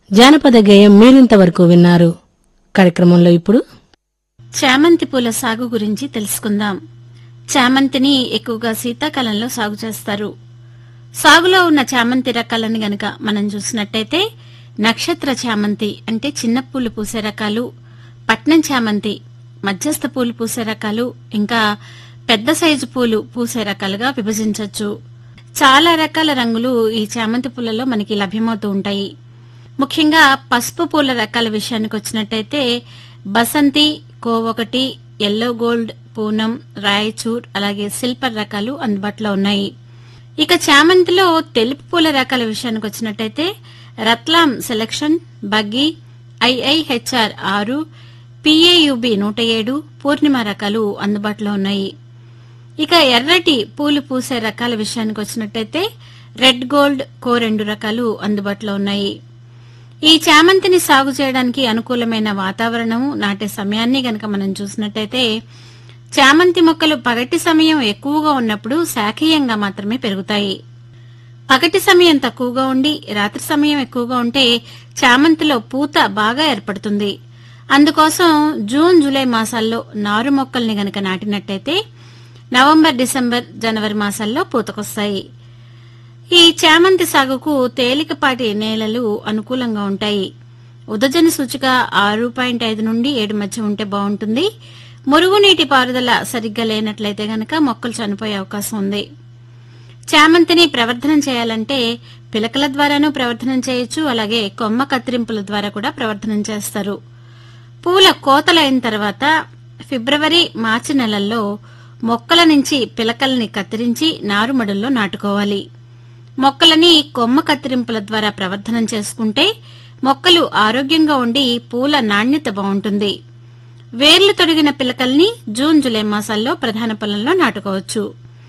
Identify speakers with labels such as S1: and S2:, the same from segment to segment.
S1: జానపద గేయం మీరింతవరకు విన్నారు కార్యక్రమంలో ఇప్పుడు
S2: చామంతి పూల సాగు గురించి తెలుసుకుందాం చామంతిని ఎక్కువగా శీతాకాలంలో సాగు చేస్తారు సాగులో ఉన్న చామంతి రకాలను గనక మనం చూసినట్టయితే నక్షత్ర చామంతి అంటే చిన్న పూలు పూసే రకాలు పట్నం చామంతి మధ్యస్థ పూలు పూసే రకాలు ఇంకా పెద్ద సైజు పూలు పూసే రకాలుగా విభజించవచ్చు చాలా రకాల రంగులు ఈ చామంతి పూలలో మనకి లభ్యమవుతూ ఉంటాయి ముఖ్యంగా పసుపు పూల రకాల విషయానికి వచ్చినట్టయితే బసంతి కోవొకటి ఎల్లో గోల్డ్ పూనం రాయచూర్ అలాగే సిల్పర్ రకాలు అందుబాటులో ఉన్నాయి ఇక చామంతిలో తెలుపు పూల రకాల విషయానికి వచ్చినట్టయితే రత్లాం సెలక్షన్ బగ్గి ఐఐహెచ్ఆర్ ఆరు పిఏయుబి నూట ఏడు పూర్ణిమ రకాలు అందుబాటులో ఉన్నాయి ఇక ఎర్రటి పూలు పూసే రకాల విషయానికి వచ్చినట్టయితే రెడ్ గోల్డ్ కో రెండు రకాలు అందుబాటులో ఉన్నాయి ఈ చామంతిని సాగు చేయడానికి అనుకూలమైన వాతావరణం నాటే సమయాన్ని గనక మనం చూసినట్టయితే చామంతి మొక్కలు పగటి సమయం ఎక్కువగా ఉన్నప్పుడు శాఖీయంగా మాత్రమే పెరుగుతాయి పగటి సమయం తక్కువగా ఉండి రాత్రి సమయం ఎక్కువగా ఉంటే చామంతిలో పూత బాగా ఏర్పడుతుంది అందుకోసం జూన్ జూలై మాసాల్లో నారు మొక్కల్ని గనక నాటినట్టయితే నవంబర్ డిసెంబర్ జనవరి మాసాల్లో పూతకొస్తాయి ఈ చామంతి సాగుకు తేలికపాటి నేలలు అనుకూలంగా ఉంటాయి ఉదజన సూచిక ఆరు పాయింట్ ఐదు నుండి ఏడు మధ్య ఉంటే బాగుంటుంది మురుగునీటి పారుదల సరిగ్గా లేనట్లయితే గనక మొక్కలు చనిపోయే అవకాశం ఉంది చామంతిని ప్రవర్ధనం చేయాలంటే పిలకల ద్వారానూ ప్రవర్ధనం చేయొచ్చు అలాగే కొమ్మ కత్తిరింపుల ద్వారా కూడా ప్రవర్ధనం చేస్తారు పూల కోతలైన తర్వాత ఫిబ్రవరి మార్చి నెలల్లో మొక్కల నుంచి పిలకల్ని కత్తిరించి నారుమడుల్లో నాటుకోవాలి మొక్కలని కొమ్మ కత్తిరింపుల ద్వారా ప్రవర్ధనం చేసుకుంటే మొక్కలు ఆరోగ్యంగా ఉండి పూల నాణ్యత బాగుంటుంది వేర్లు తొడిగిన పిలకల్ని జూన్ జూలై మాసాల్లో ప్రధాన పొలంలో నాటుకోవచ్చు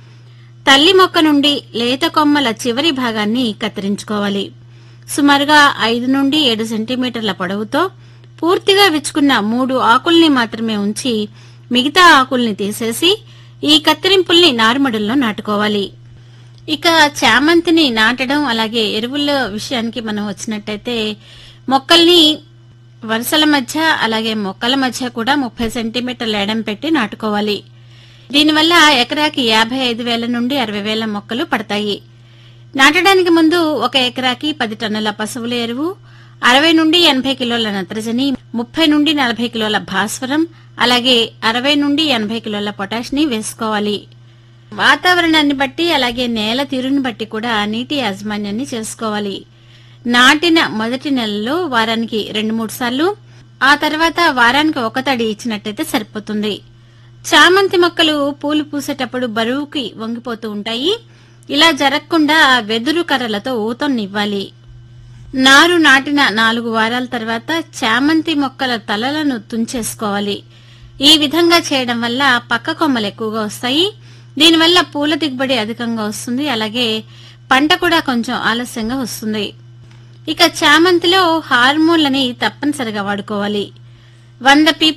S2: తల్లి మొక్క నుండి లేత కొమ్మల చివరి భాగాన్ని కత్తిరించుకోవాలి సుమారుగా ఐదు నుండి ఏడు సెంటీమీటర్ల పొడవుతో పూర్తిగా విచ్చుకున్న మూడు ఆకుల్ని మాత్రమే ఉంచి మిగతా ఆకుల్ని తీసేసి ఈ కత్తిరింపుల్ని నారుమడుల్లో నాటుకోవాలి ఇక చామంతిని నాటడం అలాగే ఎరువుల విషయానికి మనం వచ్చినట్టయితే మొక్కల్ని వరుసల మధ్య అలాగే మొక్కల మధ్య కూడా ముప్పై సెంటీమీటర్ల ఎడం పెట్టి నాటుకోవాలి దీనివల్ల ఎకరాకి యాభై ఐదు వేల నుండి అరవై వేల మొక్కలు పడతాయి నాటడానికి ముందు ఒక ఎకరాకి పది టన్నుల పశువుల ఎరువు అరవై నుండి ఎనభై కిలోల నత్రజని ముప్పై నుండి నలభై కిలోల భాస్వరం అలాగే అరవై నుండి ఎనభై కిలోల పొటాష్ ని వేసుకోవాలి వాతావరణాన్ని బట్టి అలాగే నేల తీరుని బట్టి కూడా నీటి యాజమాన్యాన్ని చేసుకోవాలి నాటిన మొదటి నెలలో వారానికి రెండు మూడు సార్లు ఆ తర్వాత వారానికి ఒక తడి ఇచ్చినట్టయితే సరిపోతుంది చామంతి మొక్కలు పూలు పూసేటప్పుడు బరువుకి వంగిపోతూ ఉంటాయి ఇలా జరగకుండా వెదురు కర్రలతో ఊతనివ్వాలి నారు నాటిన నాలుగు వారాల తర్వాత చామంతి మొక్కల తలలను తుంచేసుకోవాలి ఈ విధంగా చేయడం వల్ల పక్క కొమ్మలు ఎక్కువగా వస్తాయి దీనివల్ల పూల దిగుబడి అధికంగా వస్తుంది అలాగే పంట కూడా కొంచెం ఆలస్యంగా వస్తుంది ఇక చామంతిలో హార్మోన్లని తప్పనిసరిగా వాడుకోవాలి వంద పీ